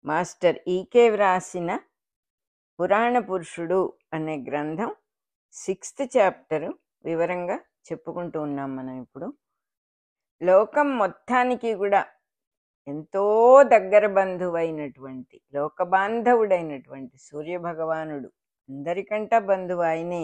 master ఈకే వ్రాసిన పురాణ పురుషుడు అనే గ్రంథం సిక్స్త్ చాప్టర్ వివరంగా చెప్పుకుంటూ ఉన్నాం మనం ఇప్పుడు లోకం మొత్తానికి కూడా ఎంతో దగ్గర బంధువైనటువంటి లోక బాంధవుడైనటువంటి సూర్య భగవానుడు అందరికంటా బంధువు ఆయనే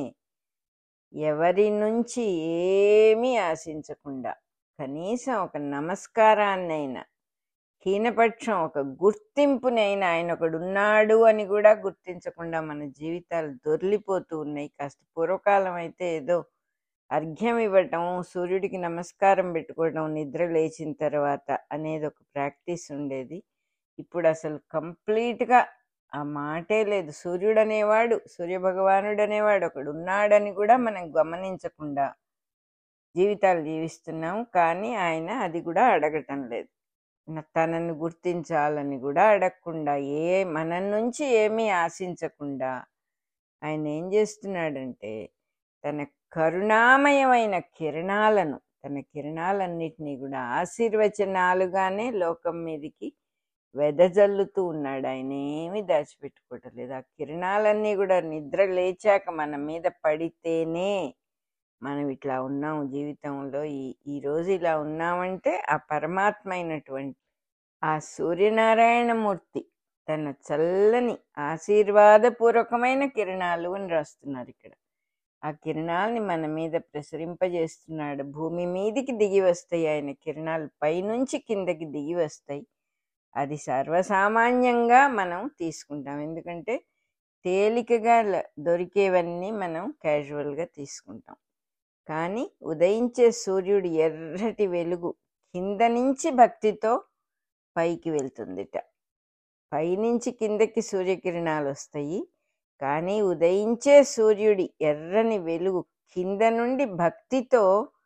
ఎవరి నుంచి ఏమీ ఆశించకుండా కనీసం ఒక నమస్కారాన్నైనా హీనపక్షం ఒక గుర్తింపునైనా ఆయన ఒకడున్నాడు అని కూడా గుర్తించకుండా మన జీవితాలు దొర్లిపోతూ ఉన్నాయి కాస్త పూర్వకాలం అయితే ఏదో అర్ఘ్యం ఇవ్వటం సూర్యుడికి నమస్కారం పెట్టుకోవడం నిద్ర లేచిన తర్వాత అనేది ఒక ప్రాక్టీస్ ఉండేది ఇప్పుడు అసలు కంప్లీట్గా ఆ మాటే లేదు సూర్యుడు అనేవాడు సూర్య భగవానుడు అనేవాడు ఒకడు ఉన్నాడని కూడా మనం గమనించకుండా జీవితాలు జీవిస్తున్నాం కానీ ఆయన అది కూడా అడగటం లేదు న- తనను గుర్తించాలని కూడా అడగకుండా ఏ మన నుంచి ఏమీ ఆశించకుండా ఆయన ఏం చేస్తున్నాడంటే తన కరుణామయమైన కిరణాలను తన కిరణాలన్నిటినీ కూడా ఆశీర్వచనాలుగానే లోకం మీదకి వెదజల్లుతూ ఉన్నాడు ఆయన ఏమీ దాచిపెట్టుకోవట్లేదు ఆ కిరణాలన్నీ కూడా నిద్ర లేచాక మన మీద పడితేనే మనం ఇట్లా ఉన్నాం జీవితంలో ఈ ఈ రోజు ఇలా ఉన్నామంటే ఆ పరమాత్మ అయినటువంటి ఆ సూర్యనారాయణమూర్తి తన చల్లని ఆశీర్వాదపూర్వకమైన కిరణాలు అని రాస్తున్నారు ఇక్కడ ఆ కిరణాలని మన మీద ప్రసరింపజేస్తున్నాడు భూమి మీదికి దిగి వస్తాయి ఆయన కిరణాలు పైనుంచి కిందకి దిగి వస్తాయి అది సర్వసామాన్యంగా మనం తీసుకుంటాం ఎందుకంటే తేలికగా ల- దొరికేవన్నీ మనం క్యాజువల్గా తీసుకుంటాం కానీ ఉదయించే సూర్యుడు ఎర్రటి వెలుగు కింద నుంచి భక్తితో పైకి వెళ్తుందిట పైనుంచి కిందకి సూర్యకిరణాలు వస్తాయి కానీ ఉదయించే సూర్యుడి ఎర్రని వెలుగు కింద నుండి భక్తితో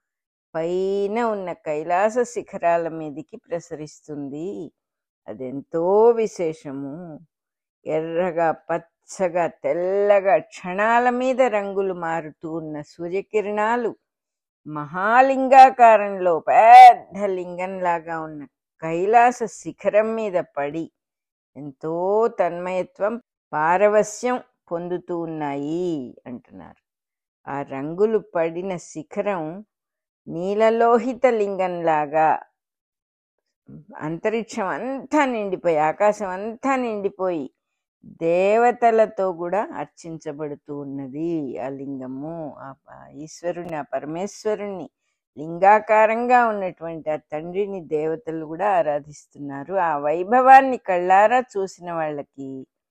పైన ఉన్న కైలాస శిఖరాల మీదికి ప్రసరిస్తుంది అదెంతో విశేషము ఎర్రగా పచ్చగా తెల్లగా క్షణాల మీద రంగులు మారుతూ ఉన్న సూర్యకిరణాలు మహాలింగాకారంలో పెద్ద లింగంలాగా ఉన్న కైలాస శిఖరం మీద పడి ఎంతో తన్మయత్వం పారవస్యం పొందుతూ ఉన్నాయి అంటున్నారు ఆ రంగులు పడిన శిఖరం నీలలోహిత లింగంలాగా అంతరిక్షం అంతా నిండిపోయి ఆకాశం అంతా నిండిపోయి దేవతలతో కూడా అర్చించబడుతూ ఉన్నది ఆ లింగము ఆ ప- ఈశ్వరుని ఆ పరమేశ్వరుణ్ణి లింగాకారంగా ఉన్నటువంటి ఆ తండ్రిని దేవతలు కూడా ఆరాధిస్తున్నారు ఆ వైభవాన్ని కళ్ళారా చూసిన వాళ్ళకి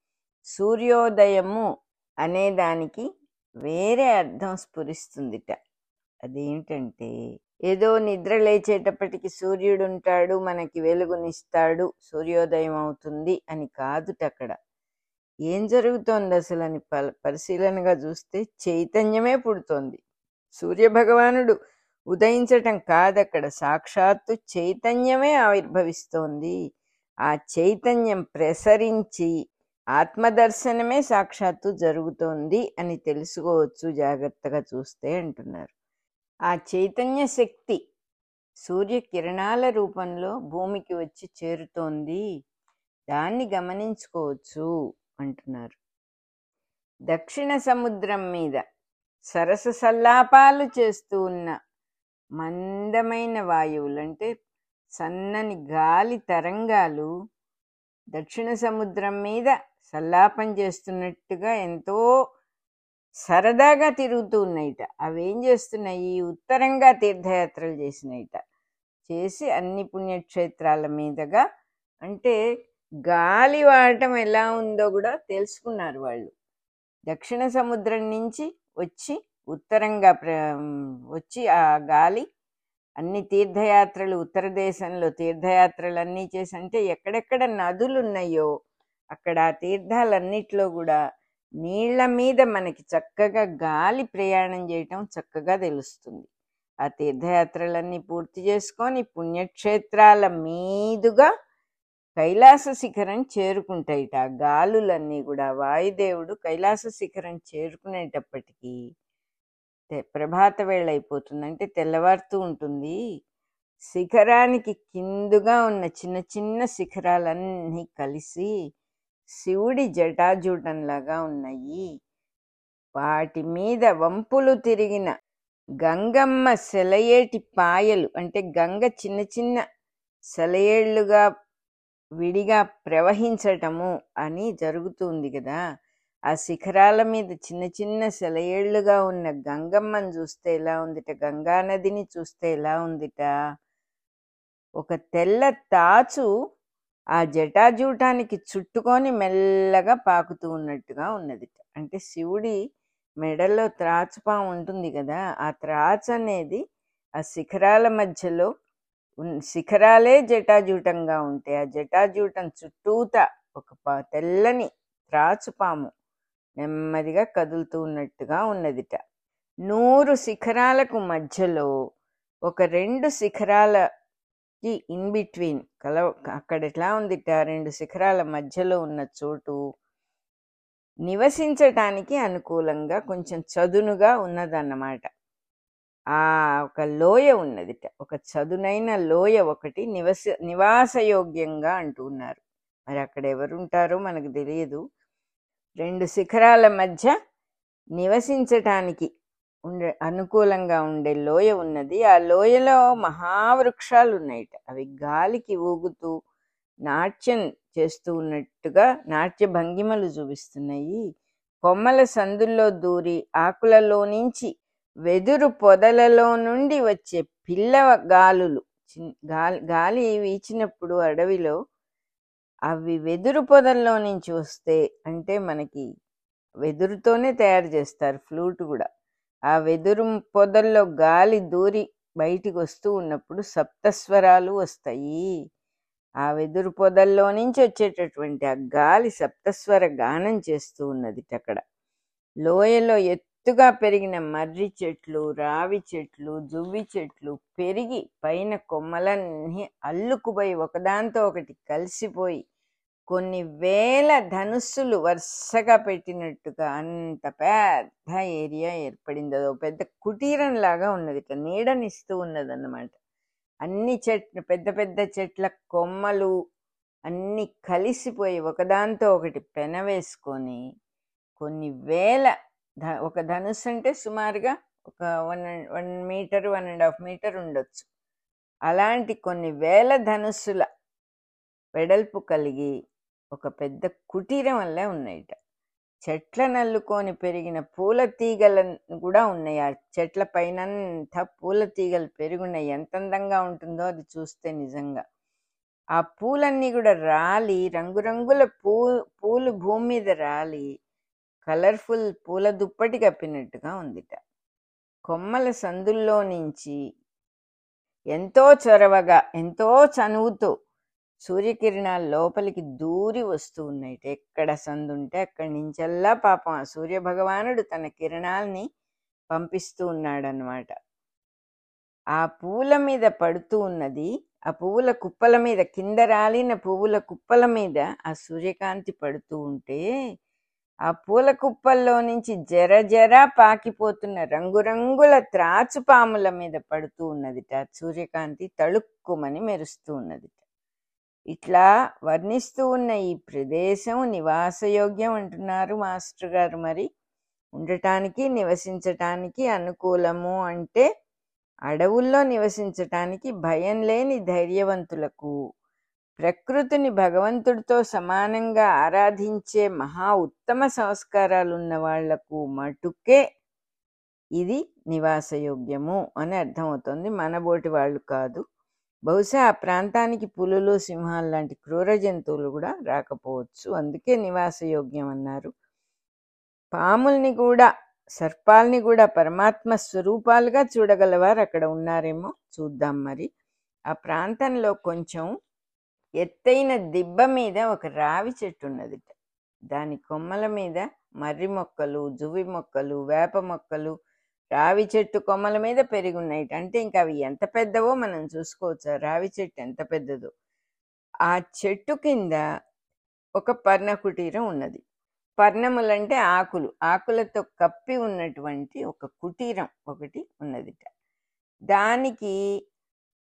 సూర్యోదయము అనే దానికి వేరే అర్థం స్ఫురిస్తుందిట అదేంటంటే ఏదో నిద్ర లేచేటప్పటికి సూర్యుడు ఉంటాడు మనకి వెలుగునిస్తాడు సూర్యోదయం అవుతుంది అని కాదుట అక్కడ ఏం జరుగుతోంది అసలు అని ప- పరిశీలనగా చూస్తే చైతన్యమే పుడుతోంది సూర్య భగవానుడు ఉదయించటం కాదక్కడ సాక్షాత్తు చైతన్యమే ఆవిర్భవిస్తోంది ఆ చైతన్యం ప్రసరించి ఆత్మదర్శనమే సాక్షాత్తు జరుగుతోంది అని తెలుసుకోవచ్చు జాగ్రత్తగా చూస్తే అంటున్నారు ఆ చైతన్య శక్తి సూర్య కిరణాల రూపంలో భూమికి వచ్చి చేరుతోంది దాన్ని గమనించుకోవచ్చు అంటున్నారు దక్షిణ సముద్రం మీద సరస సల్లాపాలు చేస్తూ ఉన్న మందమైన వాయువులు అంటే సన్నని గాలి తరంగాలు దక్షిణ సముద్రం మీద సల్లాపం చేస్తున్నట్టుగా ఎంతో సరదాగా తిరుగుతూ ఉన్నాయిట అవి ఏం చేస్తున్నాయి ఉత్తరంగా తీర్థయాత్రలు చేసినాయిట చేసి అన్ని పుణ్యక్షేత్రాల మీదుగా అంటే గాలి వాడటం ఎలా ఉందో కూడా తెలుసుకున్నారు వాళ్ళు దక్షిణ సముద్రం నుంచి వచ్చి ఉత్తరంగా ప్ర వచ్చి ఆ గాలి అన్ని తీర్థయాత్రలు ఉత్తర దేశంలో తీర్థయాత్రలు అన్నీ చేసి అంటే ఎక్కడెక్కడ నదులు ఉన్నాయో అక్కడ ఆ తీర్థాలన్నిట్లో కూడా నీళ్ల మీద మనకి చక్కగా గాలి ప్రయాణం చేయటం చక్కగా తెలుస్తుంది ఆ తీర్థయాత్రలన్నీ పూర్తి చేసుకొని పుణ్యక్షేత్రాల మీదుగా కైలాస శిఖరం చేరుకుంటాయిట ఆ గాలులన్నీ కూడా వాయుదేవుడు కైలాస శిఖరం చేరుకునేటప్పటికీ తె- ప్రభాత వేళ అయిపోతుంది అంటే తెల్లవారుతూ ఉంటుంది శిఖరానికి కిందుగా ఉన్న చిన్న చిన్న శిఖరాలన్నీ కలిసి శివుడి జటాజూటంలాగా ఉన్నాయి వాటి మీద వంపులు తిరిగిన గంగమ్మ సెలయేటి పాయలు అంటే గంగ చిన్న చిన్న సెలయేళ్లుగా విడిగా ప్రవహించటము అని జరుగుతుంది కదా ఆ శిఖరాల మీద చిన్న చిన్న సెలయేళ్లుగా ఉన్న గంగమ్మని చూస్తే ఎలా ఉందిట గంగా నదిని చూస్తే ఎలా ఉందిట ఒక తెల్ల తాచు ఆ జటాజూటానికి చుట్టుకొని మెల్లగా పాకుతూ ఉన్నట్టుగా ఉన్నది అంటే శివుడి మెడలో త్రాచుపాము ఉంటుంది కదా ఆ త్రాచు అనేది ఆ శిఖరాల మధ్యలో ఉన్- శిఖరాలే జటాజూటంగా ఉంటే ఆ జటాజూటం చుట్టూత ఒక పా- తెల్లని త్రాచుపాము నెమ్మదిగా కదులుతూ ఉన్నట్టుగా ఉన్నదిట నూరు శిఖరాలకు మధ్యలో ఒక రెండు శిఖరాలకి ఇన్ బిట్వీన్ కల అక్కడ ఎట్లా ఉందిట రెండు శిఖరాల మధ్యలో ఉన్న చోటు నివసించటానికి అనుకూలంగా కొంచెం చదునుగా ఉన్నదన్నమాట ఆ ఒక లోయ ఉన్నదిట ఒక చదునైన లోయ ఒకటి నివస నివాసయోగ్యంగా అంటున్నారు మరి అక్కడ ఎవరుంటారో మనకు తెలియదు రెండు శిఖరాల మధ్య నివసించటానికి ఉండే అనుకూలంగా ఉండే లోయ ఉన్నది ఆ లోయలో మహావృక్షాలు ఉన్నాయిట అవి గాలికి ఊగుతూ నాట్యం చేస్తూ ఉన్నట్టుగా నాట్య భంగిమలు చూపిస్తున్నాయి కొమ్మల సందుల్లో దూరి ఆకులలో నుంచి వెదురు పొదలలో నుండి వచ్చే పిల్ల గాలులు చిన్- గాలి గాలి వీచినప్పుడు అడవిలో అవి వెదురు పొదల్లో నుంచి వస్తే అంటే మనకి వెదురుతోనే తయారు చేస్తారు ఫ్లూట్ కూడా ఆ వెదురు పొదల్లో గాలి దూరి బయటికి వస్తూ ఉన్నప్పుడు సప్తస్వరాలు వస్తాయి ఆ వెదురు పొదల్లో నుంచి వచ్చేటటువంటి ఆ గాలి సప్తస్వర గానం చేస్తూ ఉన్నది అక్కడ లోయలో ఎత్తుగా పెరిగిన మర్రి చెట్లు రావి చెట్లు జువ్వి చెట్లు పెరిగి పైన కొమ్మలన్నీ అల్లుకుపోయి ఒకదాంతో ఒకటి కలిసిపోయి కొన్ని వేల ధనుస్సులు వరుసగా పెట్టినట్టుగా అంత పెద్ద ఏరియా ఏర్పడింది అదో పెద్ద కుటీరం లాగా ఉన్నది ఇట్లా నీడనిస్తూ ఉన్నది అన్నమాట అన్ని చెట్లు పెద్ద పెద్ద చెట్ల కొమ్మలు అన్ని కలిసిపోయి ఒకదాంతో ఒకటి పెనవేసుకొని కొన్ని వేల ధ- ఒక ధనుస్సు అంటే సుమారుగా ఒక one one metre one and half metre ఉండొచ్చు అలాంటి కొన్ని వేల ధనుస్సుల వెడల్పు కలిగి ఒక పెద్ద కుటీరం వల్లే ఉన్నాయిట చెట్ల నల్లుకొని పెరిగిన పూల తీగల కూడా ఉన్నాయి ఆ చెట్ల పైనంతా పూల తీగలు పెరుగున్నాయి ఎంత అందంగా ఉంటుందో అది చూస్తే నిజంగా ఆ పూలన్నీ కూడా రాలి రంగురంగుల పూ పూలు భూమి మీద రాలి కలర్ఫుల్ పూల దుప్పటి కప్పినట్టుగా ఉందిట కొమ్మల సందుల్లో నుంచి ఎంతో చొరవగా ఎంతో చనువుతో సూర్యకిరణాలు లోపలికి దూరి వస్తూ ఉన్నాయి ఎక్కడ సందు ఉంటే అక్కడి నుంచల్లా పాపం ఆ సూర్య భగవానుడు తన కిరణాల్ని పంపిస్తూ ఉన్నాడనమాట ఆ పువ్వుల మీద పడుతూ ఉన్నది ఆ పువ్వుల కుప్పల మీద కింద రాలిన పువ్వుల కుప్పల మీద ఆ సూర్యకాంతి పడుతూ ఉంటే ఆ పూల కుప్పల్లో నుంచి జర జర పాకిపోతున్న రంగురంగుల త్రాచుపాముల మీద పడుతూ ఉన్నదిట ఆ సూర్యకాంతి తళుక్కుమని మెరుస్తూ ఉన్నదిట ఇట్లా వర్ణిస్తూ ఉన్న ఈ ప్రదేశం నివాసయోగ్యం అంటున్నారు మాస్టర్ గారు మరి ఉండటానికి నివసించటానికి అనుకూలము అంటే అడవుల్లో నివసించటానికి భయం లేని ధైర్యవంతులకు ప్రకృతిని భగవంతుడితో సమానంగా ఆరాధించే మహా ఉత్తమ సంస్కారాలు ఉన్న వాళ్లకు మటుకే ఇది నివాసయోగ్యము అని అర్థమవుతుంది మనబోటి వాళ్ళు కాదు బహుశా ఆ ప్రాంతానికి పులులు సింహాలు లాంటి క్రూర జంతువులు కూడా రాకపోవచ్చు అందుకే నివాసయోగ్యం అన్నారు పాముల్ని కూడా సర్పాల్ని కూడా పరమాత్మ స్వరూపాలుగా చూడగలవారు అక్కడ ఉన్నారేమో చూద్దాం మరి ఆ ప్రాంతంలో కొంచెం ఎత్తైన దిబ్బ మీద ఒక రావి చెట్టు ఉన్నది దాని కొమ్మల మీద మర్రి మొక్కలు జువ్వి మొక్కలు వేప మొక్కలు రావి చెట్టు కొమ్మల మీద పెరిగి ఉన్నాయి అంటే ఇంకా అవి ఎంత పెద్దవో మనం చూసుకోవచ్చు ఆ రావి చెట్టు ఎంత పెద్దదో ఆ చెట్టు కింద ఒక పర్ణ కుటీరం ఉన్నది పర్ణములంటే ఆకులు ఆకులతో కప్పి ఉన్నటువంటి ఒక కుటీరం ఒకటి ఉన్నదిట దానికి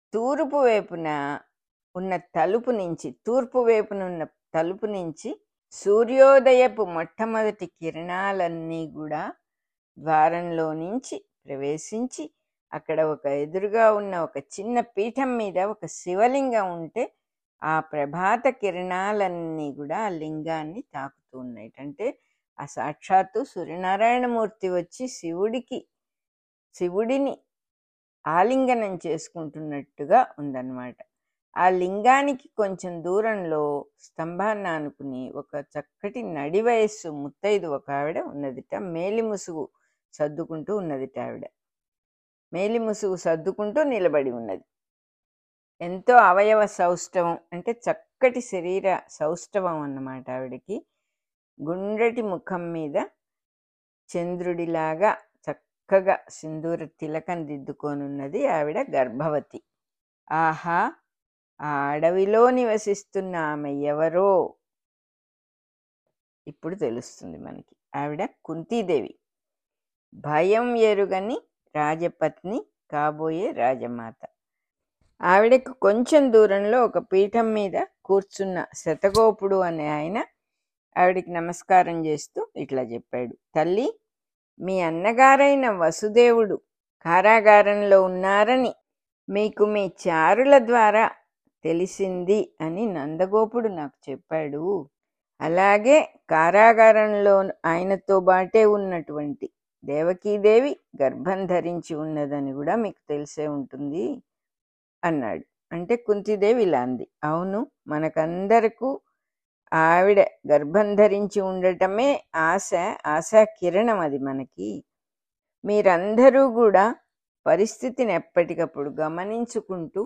తూర్పు వైపున ఉన్న తలుపు నుంచి తూర్పు వైపున ఉన్న తలుపు నుంచి సూర్యోదయపు మొట్టమొదటి కిరణాలన్నీ కూడా ద్వారంలో నుంచి ప్రవేశించి అక్కడ ఒక ఎదురుగా ఉన్న ఒక చిన్న పీఠం మీద ఒక శివలింగం ఉంటే ఆ ప్రభాత కిరణాలన్నీ కూడా ఆ లింగాన్ని తాకుతూ ఉన్నాయి అంటే ఆ సాక్షాత్తు సూర్యనారాయణమూర్తి వచ్చి శివుడికి శివుడిని ఆలింగనం చేసుకుంటున్నట్టుగా ఉందన్నమాట ఆ లింగానికి కొంచెం దూరంలో స్తంభాన్ని ఆనుకుని ఒక చక్కటి నడి వయస్సు ముత్తైదు ఒక ఆవిడ ఉన్నదిట మేలి ముసుగు సర్దుకుంటూ ఉన్నదిట ఆవిడ మేలి ముసుగు సర్దుకుంటూ నిలబడి ఉన్నది ఎంతో అవయవ సౌష్ఠవం అంటే చక్కటి శరీర సౌష్ఠవం అన్నమాట ఆవిడకి గుండ్రటి ముఖం మీద చంద్రుడిలాగా చక్కగా సింధూర తిలకం దిద్దుకోనున్నది ఆవిడ గర్భవతి ఆహా ఆ అడవిలో నివసిస్తున్న ఆమె ఎవరో ఇప్పుడు తెలుస్తుంది మనకి ఆవిడ కుంతీదేవి భయం ఎరుగని రాజపత్ని కాబోయే రాజమాత ఆవిడకు కొంచెం దూరంలో ఒక పీఠం మీద కూర్చున్న శతగోపుడు అనే ఆయన ఆవిడికి నమస్కారం చేస్తూ ఇట్లా చెప్పాడు తల్లి మీ అన్నగారైన వసుదేవుడు కారాగారంలో ఉన్నారని మీకు మీ చారుల ద్వారా తెలిసింది అని నందగోపుడు నాకు చెప్పాడు అలాగే కారాగారంలో ఆయనతో బాటే ఉన్నటువంటి దేవకీదేవి గర్భం ధరించి ఉన్నదని కూడా మీకు తెలిసే ఉంటుంది అన్నాడు అంటే కుంతిదేవి ఇలా అంది అవును మనకందరకు ఆవిడ గర్భం ధరించి ఉండటమే ఆశ ఆశా కిరణం అది మనకి మీరందరూ కూడా పరిస్థితిని ఎప్పటికప్పుడు గమనించుకుంటూ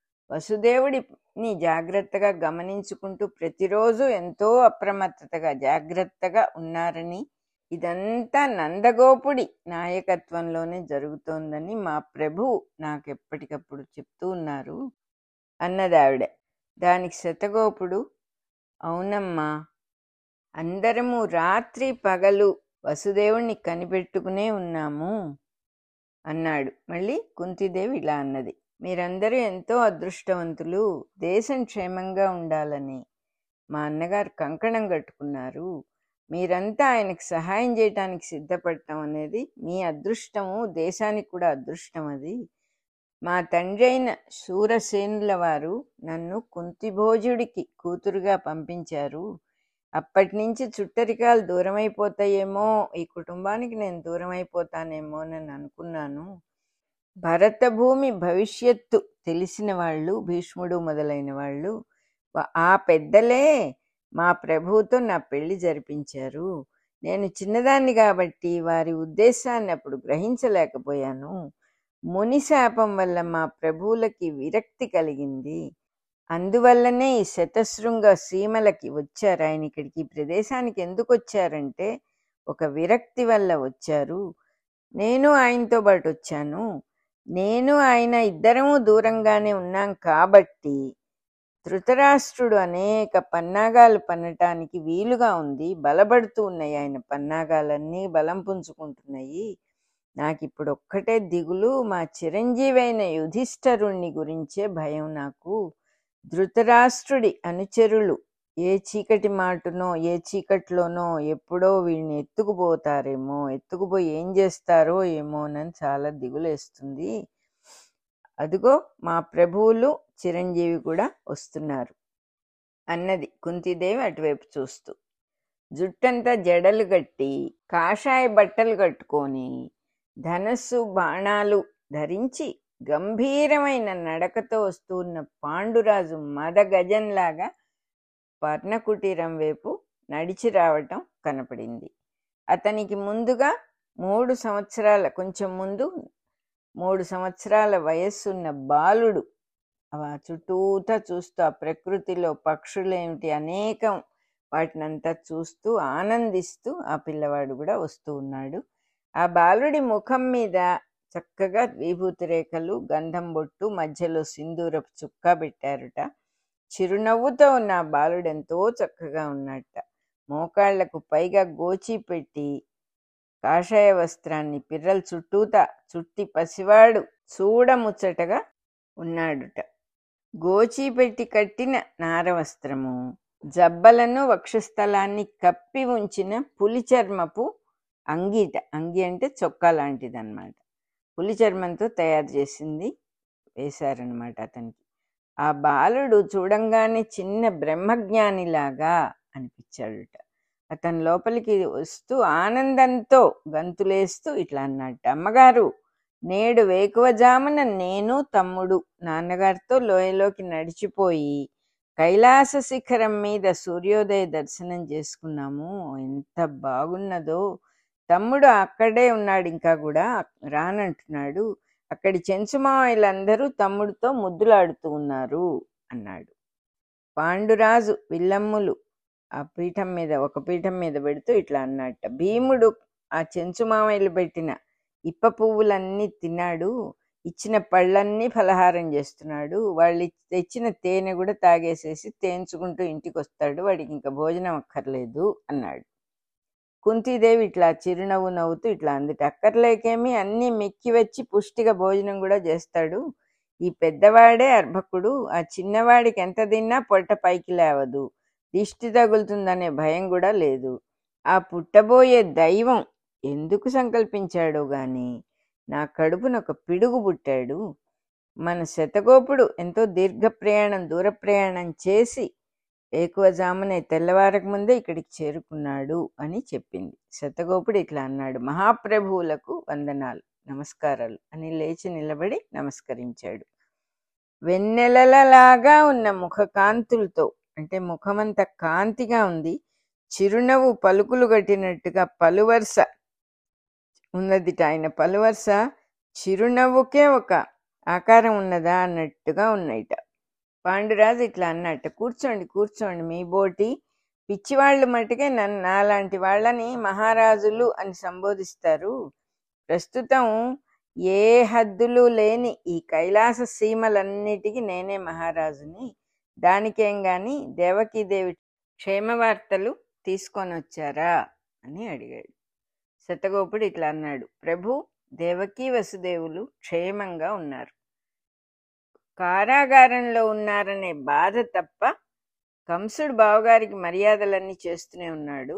వసుదేవుడిని జాగ్రత్తగా గమనించుకుంటూ ప్రతిరోజు ఎంతో అప్రమత్తతగా జాగ్రత్తగా ఉన్నారని ఇదంతా నందగోపుడి నాయకత్వంలోనే జరుగుతోందని మా ప్రభు నాకు ఎప్పటికప్పుడు చెప్తూ ఉన్నారు అన్నది ఆవిడ దానికి శతగోపుడు అవునమ్మా అందరము రాత్రి పగలు వసుదేవుణ్ణి కనిపెట్టుకునే ఉన్నాము అన్నాడు మళ్ళీ కుంతిదేవి ఇలా అన్నది మీరందరూ ఎంతో అదృష్టవంతులు దేశం క్షేమంగా ఉండాలని మా అన్నగారు కంకణం కట్టుకున్నారు మీరంతా ఆయనకు సహాయం చేయటానికి సిద్ధపడటం అనేది మీ అదృష్టము దేశానికి కూడా అదృష్టం అది మా తండ్రి అయిన శూరసేనుల వారు నన్ను కుంతిభోజుడికి కూతురుగా పంపించారు అప్పటి నుంచి చుట్టరికాలు దూరమైపోతాయేమో ఈ కుటుంబానికి నేను దూరమైపోతానేమో అని అనుకున్నాను భరత భూమి భవిష్యత్తు తెలిసిన వాళ్ళు భీష్ముడు మొదలైన వాళ్ళు వా- ఆ పెద్దలే మా ప్రభువుతో నా పెళ్లి జరిపించారు నేను చిన్నదాన్ని కాబట్టి వారి ఉద్దేశాన్ని అప్పుడు గ్రహించలేకపోయాను ముని శాపం వల్ల మా ప్రభువులకి విరక్తి కలిగింది అందువల్లనే ఈ శతశృంగ సీమలకి వచ్చారు ఆయన ఇక్కడికి ఈ ప్రదేశానికి ఎందుకు వచ్చారంటే ఒక విరక్తి వల్ల వచ్చారు నేను ఆయనతో పాటు వచ్చాను నేను ఆయన ఇద్దరము దూరంగానే ఉన్నాం కాబట్టి ధృతరాష్ట్రుడు అనేక పన్నాగాలు పన్నటానికి వీలుగా ఉంది బలపడుతూ ఉన్నాయి ఆయన పన్నాగాలన్నీ బలం పుంజుకుంటున్నాయి నాకు ఇప్పుడు ఒక్కటే దిగులు మా చిరంజీవైన యుధిష్ఠరుణ్ణి గురించే భయం నాకు ధృతరాష్ట్రుడి అనుచరులు ఏ చీకటి మాటునో ఏ చీకట్లోనో ఎప్పుడో వీడిని ఎత్తుకుపోతారేమో ఎత్తుకుపోయి ఏం చేస్తారో ఏమోనని చాలా దిగులేస్తుంది అదిగో మా ప్రభువులు చిరంజీవి కూడా వస్తున్నారు అన్నది కుంతిదేవి అటువైపు చూస్తూ జుట్టంతా జడలు కట్టి కాషాయ బట్టలు కట్టుకొని ధనస్సు బాణాలు ధరించి గంభీరమైన నడకతో వస్తున్న పాండురాజు మదగజంలాగా పర్ణకుటీరం వైపు నడిచి రావటం కనపడింది అతనికి ముందుగా మూడు సంవత్సరాల కొంచెం ముందు మూడు సంవత్సరాల వయస్సున్న బాలుడు ఆ చుట్టూతా చూస్తూ ఆ ప్రకృతిలో పక్షులేమిటి అనేకం వాటినంతా చూస్తూ ఆనందిస్తూ ఆ పిల్లవాడు కూడా వస్తూ ఉన్నాడు ఆ బాలుడి ముఖం మీద చక్కగా విభూతి రేఖలు గంధం బొట్టు మధ్యలో సింధూరపు చుక్క పెట్టారుట చిరునవ్వుతో ఉన్న ఆ బాలుడు ఎంతో చక్కగా ఉన్నట్ట మోకాళ్లకు పైగా గోచి పెట్టి కాషాయ వస్త్రాన్ని పిర్రల చుట్టూతా చుట్టి పసివాడు చూడముచ్చటగా ఉన్నాడుట గోచి పెట్టి కట్టిన నారవస్త్రము జబ్బలను వక్షస్థలాన్ని కప్పి ఉంచిన పులి చర్మపు అంగీట అంగి అంటే చొక్కా లాంటిది అనమాట పులి చర్మంతో తయారు చేసింది వేశారనమాట అతనికి ఆ బాలుడు చూడంగానే చిన్న బ్రహ్మజ్ఞానిలాగా అనిపించాడుట అతని లోపలికి వస్తూ ఆనందంతో గంతులేస్తూ ఇట్లా అన్నట్టు అమ్మగారు నేడు వేకువజామున నేను తమ్ముడు నాన్నగారితో లోయలోకి నడిచిపోయి కైలాస శిఖరం మీద సూర్యోదయ దర్శనం చేసుకున్నాము ఎంత బాగున్నదో తమ్ముడు అక్కడే ఉన్నాడు ఇంకా కూడా రానంటున్నాడు అక్కడి చెంచుమావయ్యలందరూ తమ్ముడితో ముద్దులాడుతూ ఉన్నారు అన్నాడు పాండురాజు విల్లమ్ములు ఆ పీఠం మీద ఒక పీఠం మీద పెడుతూ ఇట్లా అన్నట్ట భీముడు ఆ చెంచుమామయ్యలు పెట్టిన ఇప్ప పువ్వులన్నీ తిన్నాడు ఇచ్చిన పళ్ళన్నీ ఫలహారం చేస్తున్నాడు వాళ్ళు ఇచ్- తెచ్చిన తేనె కూడా తాగేసేసి తేంచుకుంటూ ఇంటికి వస్తాడు వాడికి ఇంకా భోజనం అక్కర్లేదు అన్నాడు కుంతీదేవి ఇట్లా చిరునవ్వు నవ్వుతూ ఇట్లా అందుట అక్కర్లేకేమి అన్నీ మెక్కి వచ్చి పుష్టిగా భోజనం కూడా చేస్తాడు ఈ పెద్దవాడే అర్భకుడు ఆ చిన్నవాడికి ఎంత తిన్నా పొట్ట పైకి లేవదు దిష్టి తగులుతుందనే భయం కూడా లేదు ఆ పుట్టబోయే దైవం ఎందుకు సంకల్పించాడో గాని నా కడుపున ఒక పిడుగు పుట్టాడు మన శతగోపుడు ఎంతో దీర్ఘ ప్రయాణం దూర ప్రయాణం చేసి ఏకువజామునే తెల్లవారక ముందే ఇక్కడికి చేరుకున్నాడు అని చెప్పింది శతగోపుడు ఇట్లా అన్నాడు మహాప్రభువులకు వందనాలు నమస్కారాలు అని లేచి నిలబడి నమస్కరించాడు వెన్నెలలలాగా ఉన్న ముఖ కాంతులతో అంటే ముఖమంత కాంతిగా ఉంది చిరునవ్వు పలుకులు కట్టినట్టుగా పలువరుస ఉన్నదిట ఆయన పలువరుస చిరునవ్వుకే ఒక ఆకారం ఉన్నదా అన్నట్టుగా ఉన్నాయిట పాండురాజు ఇట్లా అన్నట్ట కూర్చోండి కూర్చోండి మీ బోటి పిచ్చివాళ్ళు మటుకే నన్ను నాలాంటి వాళ్ళని మహారాజులు అని సంబోధిస్తారు ప్రస్తుతం ఏ హద్దులు లేని ఈ కైలాస సీమలన్నిటికీ నేనే మహారాజుని దానికేం గాని దేవకీదేవి క్షేమ వార్తలు తీసుకొని వచ్చారా అని అడిగాడు శతగోపుడు ఇట్లా అన్నాడు ప్రభు దేవకీ వసుదేవులు క్షేమంగా ఉన్నారు కారాగారంలో ఉన్నారనే బాధ తప్ప కంసుడు బావగారికి మర్యాదలన్నీ చేస్తూనే ఉన్నాడు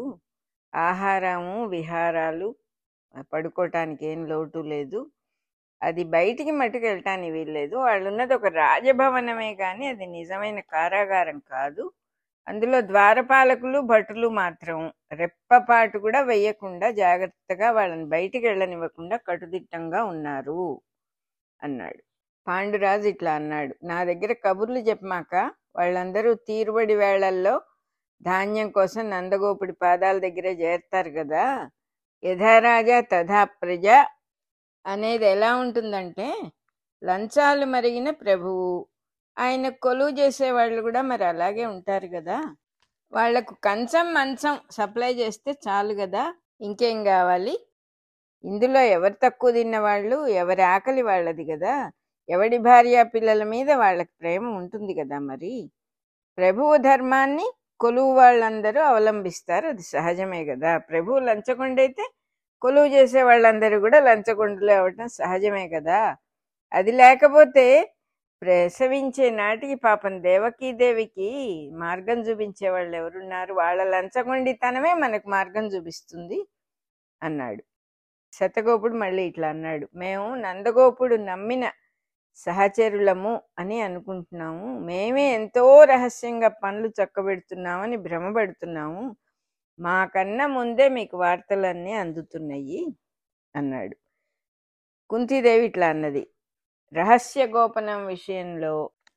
ఆహారము విహారాలు పడుకోవటానికి ఏం లోటు లేదు అది బయటికి మట్టుకు వెళ్ళటానికి వీల్లేదు వాళ్ళు ఉన్నది ఒక రాజభవనమే కానీ అది నిజమైన కారాగారం కాదు అందులో ద్వారపాలకులు భటులు మాత్రం రెప్పపాటు కూడా వెయ్యకుండా జాగ్రత్తగా వాళ్ళని బయటికి వెళ్ళనివ్వకుండా కట్టుదిట్టంగా ఉన్నారు అన్నాడు పాండురాజు ఇట్లా అన్నాడు నా దగ్గర కబుర్లు చెప్పమాక వాళ్ళందరూ తీరుబడి వేళల్లో ధాన్యం కోసం నందగోపుడి పాదాల దగ్గరే చేరుతారు కదా యథారాజా తథా ప్రజ అనేది ఎలా ఉంటుందంటే లంచాలు మరిగిన ప్రభువు ఆయన కొలువు చేసే వాళ్ళు కూడా మరి అలాగే ఉంటారు కదా వాళ్లకు కంచం మంచం సప్లై చేస్తే చాలు కదా ఇంకేం కావాలి ఇందులో ఎవరు తక్కువ తిన్న వాళ్ళు ఎవరి ఆకలి వాళ్ళది కదా ఎవడి భార్య పిల్లల మీద వాళ్ళకి ప్రేమ ఉంటుంది కదా మరి ప్రభువు ధర్మాన్ని కొలువు వాళ్ళందరూ అవలంబిస్తారు అది సహజమే కదా ప్రభువు లంచగొండైతే కొలువు చేసే వాళ్ళందరూ కూడా లంచగొండలు అవ్వటం సహజమే కదా అది లేకపోతే ప్రసవించే నాటికి పాపం దేవకీదేవికి మార్గం చూపించే వాళ్ళు ఎవరున్నారు వాళ్ళ లంచగొండితనమే మనకు మార్గం చూపిస్తుంది అన్నాడు శతగోపుడు మళ్ళీ ఇట్లా అన్నాడు మేము నందగోపుడు నమ్మిన సహచరులము అని అనుకుంటున్నాము మేమే ఎంతో రహస్యంగా పనులు చక్కబెడుతున్నామని భ్రమపడుతున్నాము మాకన్నా ముందే మీకు వార్తలన్నీ అందుతున్నాయి అన్నాడు కుంతీదేవి ఇట్లా అన్నది రహస్య గోపనం విషయంలో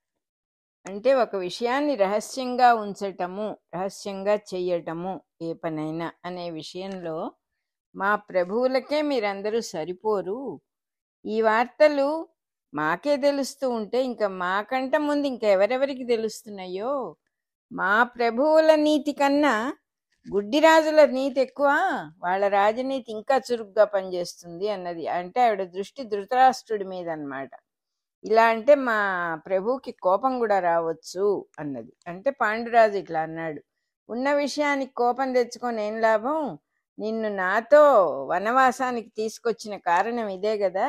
అంటే ఒక విషయాన్ని రహస్యంగా ఉంచటము రహస్యంగా చెయ్యటము ఏ పనైనా అనే విషయంలో మా ప్రభువులకే మీరందరూ సరిపోరు ఈ వార్తలు మాకే తెలుస్తూ ఉంటే ఇంకా మాకంట ముందు ఇంకా ఎవరెవరికి తెలుస్తున్నాయో మా ప్రభువుల నీతి కన్నా గుడ్డిరాజుల నీతి ఎక్కువ వాళ్ళ రాజనీతి ఇంకా చురుగ్గా పనిచేస్తుంది అన్నది అంటే ఆవిడ దృష్టి ధృతరాష్ట్రుడి మీద అన్నమాట ఇలా అంటే మా ప్రభువుకి కోపం కూడా రావచ్చు అన్నది అంటే పాండురాజు ఇట్లా అన్నాడు ఉన్న విషయానికి కోపం తెచ్చుకొని ఏం లాభం నిన్ను నాతో వనవాసానికి తీసుకొచ్చిన కారణం ఇదే కదా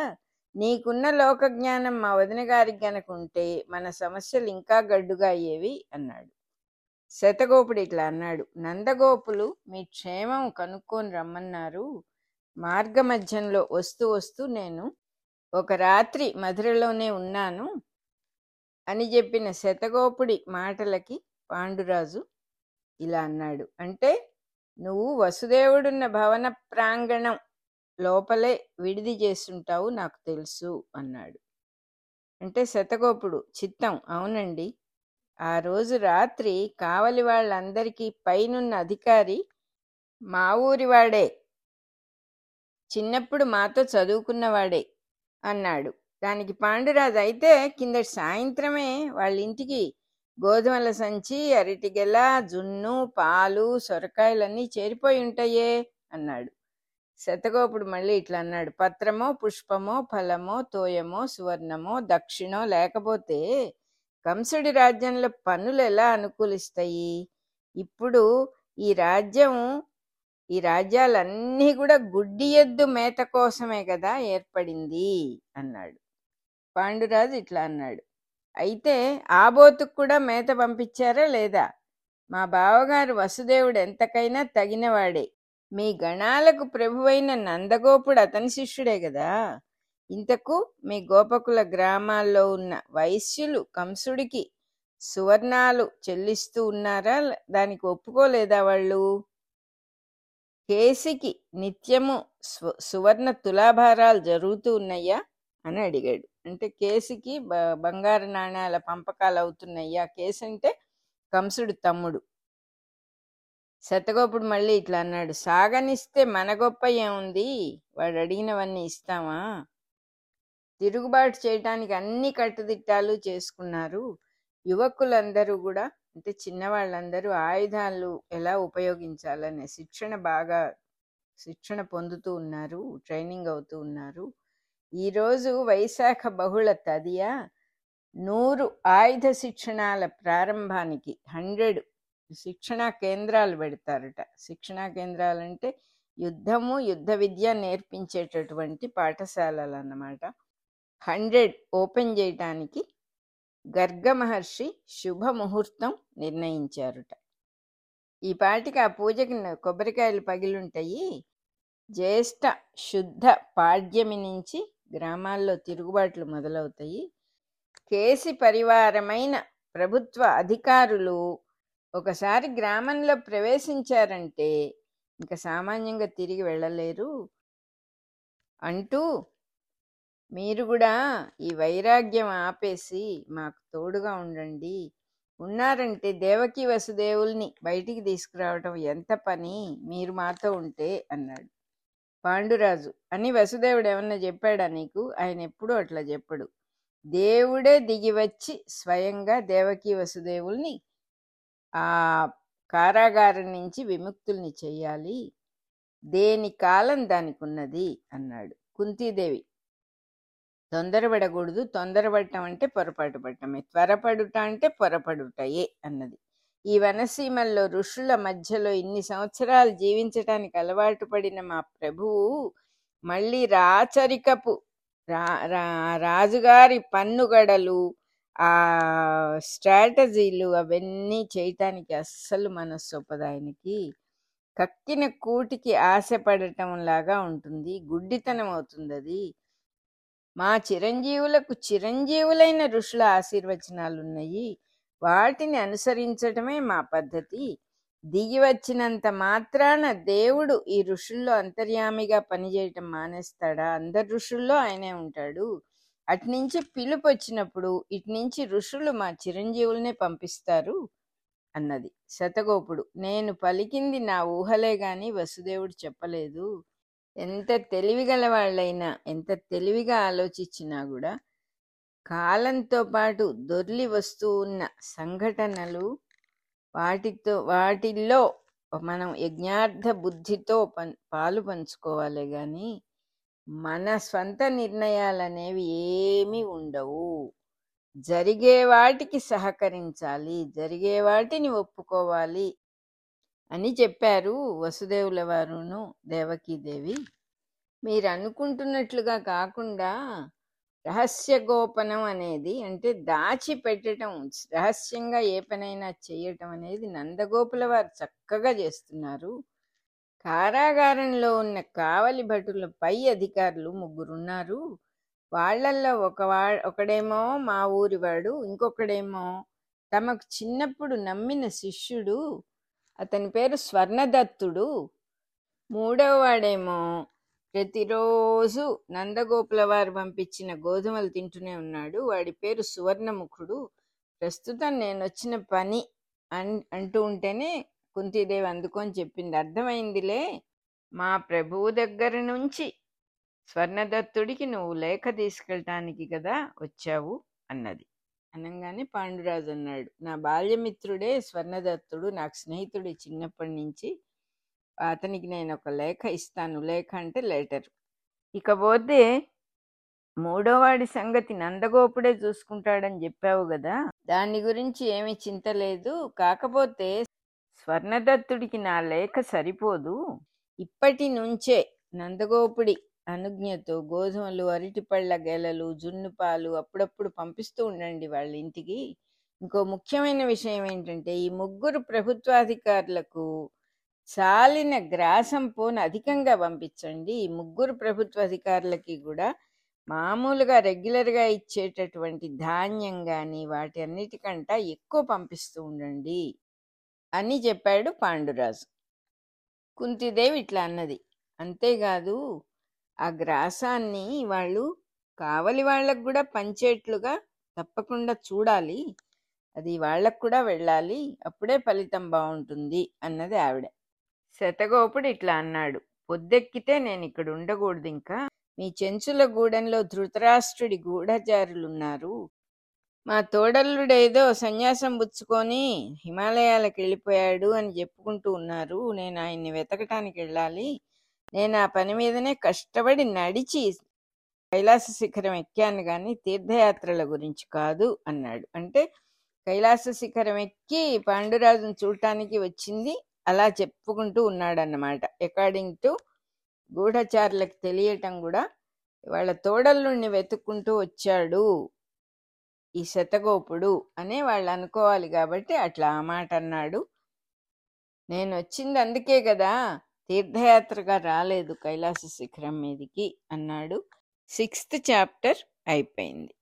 నీకున్న లోక జ్ఞానం మా వదిన గారికి గనక ఉంటే మన సమస్యలు ఇంకా గడ్డుగా అయ్యేవి అన్నాడు శతగోపుడు ఇట్లా అన్నాడు నందగోపులు మీ క్షేమం కనుక్కొని రమ్మన్నారు మార్గ మధ్యంలో వస్తూ వస్తూ నేను ఒక రాత్రి మధురలోనే ఉన్నాను అని చెప్పిన శతగోపుడి మాటలకి పాండురాజు ఇలా అన్నాడు అంటే నువ్వు వసుదేవుడున్న భవన ప్రాంగణం లోపలే విడిది చేస్తుంటావు నాకు తెలుసు అన్నాడు అంటే శతగోపుడు చిత్తం అవునండి ఆ రోజు రాత్రి కావలి వాళ్ళందరికీ పైనున్న అధికారి మా ఊరివాడే చిన్నప్పుడు మాతో చదువుకున్నవాడే అన్నాడు దానికి పాండురాజు అయితే కిందటి సాయంత్రమే వాళ్ళ ఇంటికి గోధుమల సంచి అరటిగెల జున్ను పాలు సొరకాయలన్నీ చేరిపోయి ఉంటాయే అన్నాడు శతగోపుడు మళ్ళీ ఇట్లా అన్నాడు పత్రమో పుష్పమో ఫలమో తోయమో సువర్ణమో దక్షిణో లేకపోతే కంసుడి రాజ్యంలో పన్నులు ఎలా అనుకూలిస్తాయి ఇప్పుడు ఈ రాజ్యం ఈ రాజ్యాలన్నీ కూడా గుడ్డి ఎద్దు మేత కోసమే కదా ఏర్పడింది అన్నాడు పాండురాజు ఇట్లా అన్నాడు అయితే ఆబోతుకు కూడా మేత పంపించారా లేదా మా బావగారు వసుదేవుడు ఎంతకైనా తగినవాడే మీ గణాలకు ప్రభువైన నందగోపుడు అతని శిష్యుడే కదా ఇంతకు మీ గోపకుల గ్రామాల్లో ఉన్న వైశ్యులు కంసుడికి సువర్ణాలు చెల్లిస్తూ ఉన్నారా దానికి ఒప్పుకోలేదా వాళ్ళు కేసికి నిత్యము స్వ- సువర్ణ తులాభారాలు జరుగుతూ ఉన్నాయా అని అడిగాడు అంటే కేసుకి బ- బంగారు నాణ్యాల పంపకాలు అవుతున్నాయా కేసు అంటే కంసుడు తమ్ముడు శతగోపుడు మళ్ళీ ఇట్లా అన్నాడు సాగనిస్తే మన గొప్ప ఏముంది వాడు అడిగినవన్నీ ఇస్తామా తిరుగుబాటు చేయటానికి అన్ని కట్టుదిట్టాలు చేసుకున్నారు యువకులందరూ కూడా అంటే చిన్నవాళ్ళందరూ ఆయుధాలు ఎలా ఉపయోగించాలనే శిక్షణ బాగా శిక్షణ పొందుతూ ఉన్నారు ట్రైనింగ్ అవుతూ ఉన్నారు ఈరోజు వైశాఖ బహుళ తదియ నూరు ఆయుధ శిక్షణాల ప్రారంభానికి హండ్రెడ్ శిక్షణా కేంద్రాలు పెడతారట శిక్షణా కేంద్రాలు అంటే యుద్ధము యుద్ధ విద్య నేర్పించేటటువంటి పాఠశాలలు అన్నమాట హండ్రెడ్ ఓపెన్ చేయటానికి గర్గ మహర్షి శుభ ముహూర్తం నిర్ణయించారుట ఈ పాటికి ఆ పూజకి న- కొబ్బరికాయలు పగిలుంటాయి జ్యేష్ఠ శుద్ధ పాడ్యమి నుంచి గ్రామాల్లో తిరుగుబాట్లు మొదలవుతాయి కేసి పరివారమైన ప్రభుత్వ అధికారులు ఒకసారి గ్రామంలో ప్రవేశించారంటే ఇంకా సామాన్యంగా తిరిగి వెళ్ళలేరు అంటూ మీరు కూడా ఈ వైరాగ్యం ఆపేసి మాకు తోడుగా ఉండండి ఉన్నారంటే దేవకి వసుదేవుల్ని బయటికి తీసుకురావటం ఎంత పని మీరు మాతో ఉంటే అన్నాడు పాండురాజు అని వసుదేవుడు ఏమన్నా చెప్పాడా నీకు ఆయన ఎప్పుడూ అట్లా చెప్పడు దేవుడే దిగి వచ్చి స్వయంగా దేవకి వసుదేవుల్ని ఆ కారాగారం నుంచి విముక్తుల్ని చెయ్యాలి దేని కాలం దానికి ఉన్నది అన్నాడు కుంతీదేవి తొందరపడకూడదు తొందరపడటం అంటే పొరపాటు పడటమే త్వరపడుట అంటే పొరపడుటయే అన్నది ఈ వనసీమల్లో ఋషుల మధ్యలో ఇన్ని సంవత్సరాలు జీవించటానికి అలవాటు పడిన మా ప్రభువు మళ్ళీ రాచరికపు రా రా- రాజుగారి పన్నుగడలు ఆ స్ట్రాటజీలు అవన్నీ చేయటానికి అస్సలు మనస్సు ఒప్పదు ఆయనకి కక్కిన కూటికి ఆశపడటం లాగా ఉంటుంది గుడ్డితనం అవుతుంది అది మా చిరంజీవులకు చిరంజీవులైన ఋషుల ఆశీర్వచనాలు ఉన్నాయి వాటిని అనుసరించటమే మా పద్ధతి దిగి వచ్చినంత మాత్రాన దేవుడు ఈ ఋషుల్లో అంతర్యామిగా పనిచేయటం మానేస్తాడా అందరు ఋషుల్లో ఆయనే ఉంటాడు అట్నుంచి పిలుపు వచ్చినప్పుడు ఇట్నుంచి ఋషులు మా చిరంజీవులనే పంపిస్తారు అన్నది శతగోపుడు నేను పలికింది నా ఊహలే గాని వసుదేవుడు చెప్పలేదు ఎంత తెలివిగల వాళ్ళైనా ఎంత తెలివిగా ఆలోచించినా కూడా కాలంతో పాటు దొర్లి వస్తూ ఉన్న సంఘటనలు వాటితో వాటిల్లో మనం యజ్ఞార్థ బుద్ధితో పన్ పాలు పంచుకోవాలి కానీ మన స్వంత నిర్ణయాలనేవి ఏమీ ఉండవు జరిగే వాటికి సహకరించాలి జరిగే వాటిని ఒప్పుకోవాలి అని చెప్పారు వసుదేవుల వారును దేవకీదేవి మీరు అనుకుంటున్నట్లుగా కాకుండా రహస్య గోపనం అనేది అంటే దాచి పెట్టడం రహస్యంగా ఏ పనైనా చేయటం అనేది నందగోపుల వారు చక్కగా చేస్తున్నారు కారాగారంలో ఉన్న కావలి భటుల పై అధికారులు ముగ్గురున్నారు వాళ్ళల్లో ఒక వా ఒకడేమో మా ఊరివాడు ఇంకొకడేమో తమకు చిన్నప్పుడు నమ్మిన శిష్యుడు అతని పేరు స్వర్ణదత్తుడు మూడవ వాడేమో ప్రతిరోజు నందగోపుల వారు పంపించిన గోధుమలు తింటూనే ఉన్నాడు వాడి పేరు సువర్ణముఖుడు ప్రస్తుతం నేను వచ్చిన పని అన్ అంటూ ఉంటేనే కుంతీదేవి అందుకొని చెప్పింది అర్థమైందిలే మా ప్రభువు దగ్గర నుంచి స్వర్ణదత్తుడికి నువ్వు లేఖ తీసుకెళ్ళటానికి కదా వచ్చావు అన్నది అనగానే పాండురాజు అన్నాడు నా బాల్యమిత్రుడే స్వర్ణదత్తుడు నాకు స్నేహితుడు చిన్నప్పటి నుంచి అతనికి నేను ఒక లేఖ ఇస్తాను లేఖ అంటే లెటర్ ఇకపోతే మూడోవాడి సంగతి నందగోపుడే చూసుకుంటాడని చెప్పావు కదా దాని గురించి ఏమీ చింత లేదు కాకపోతే స్వర్ణదత్తుడికి నా లేఖ సరిపోదు ఇప్పటి నుంచే నందగోపుడి అనుజ్ఞతో గోధుమలు అరటిపళ్ళ గెలలు జున్ను పాలు అప్పుడప్పుడు పంపిస్తూ ఉండండి వాళ్ళ ఇంటికి ఇంకో ముఖ్యమైన విషయం ఏంటంటే ఈ ముగ్గురు ప్రభుత్వాధికారులకు సాలిన గ్రాసం పోను అధికంగా పంపించండి ఈ ముగ్గురు ప్రభుత్వ అధికారులకి కూడా మామూలుగా రెగ్యులర్గా ఇచ్చేటటువంటి ధాన్యం కానీ వాటి అన్నిటికంట ఎక్కువ పంపిస్తూ ఉండండి అని చెప్పాడు పాండురాజు కుంతిదేవి ఇట్లా అన్నది అంతేకాదు ఆ గ్రాసాన్ని వాళ్ళు కావలి వాళ్ళకు కూడా పంచేట్లుగా తప్పకుండా చూడాలి అది వాళ్ళకు కూడా వెళ్ళాలి అప్పుడే ఫలితం బాగుంటుంది అన్నది ఆవిడ శతగోపుడు ఇట్లా అన్నాడు పొద్దెక్కితే నేను ఇక్కడ ఉండకూడదు ఇంకా మీ చెంచుల గూడెంలో ధృతరాష్ట్రుడి గూఢచారులున్నారు మా తోడల్లుడేదో సన్యాసం పుచ్చుకొని హిమాలయాలకు వెళ్ళిపోయాడు అని చెప్పుకుంటూ ఉన్నారు నేను ఆయన్ని వెతకటానికి వెళ్ళాలి నేను ఆ పని మీదనే కష్టపడి నడిచి కైలాస శిఖరం ఎక్కాను కానీ తీర్థయాత్రల గురించి కాదు అన్నాడు అంటే కైలాస శిఖరం ఎక్కి పాండురాజును చూడటానికి వచ్చింది అలా చెప్పుకుంటూ ఉన్నాడన్నమాట అకార్డింగ్ టు గూఢచారులకు తెలియటం కూడా వాళ్ళ తోడల్లుణ్ణి వెతుక్కుంటూ వచ్చాడు ఈ శతగోపుడు అనే వాళ్ళు అనుకోవాలి కాబట్టి అట్లా ఆ మాట అన్నాడు నేను వచ్చింది అందుకే కదా తీర్థయాత్రగా రాలేదు కైలాస శిఖరం మీదికి అన్నాడు సిక్స్త్ చాప్టర్ అయిపోయింది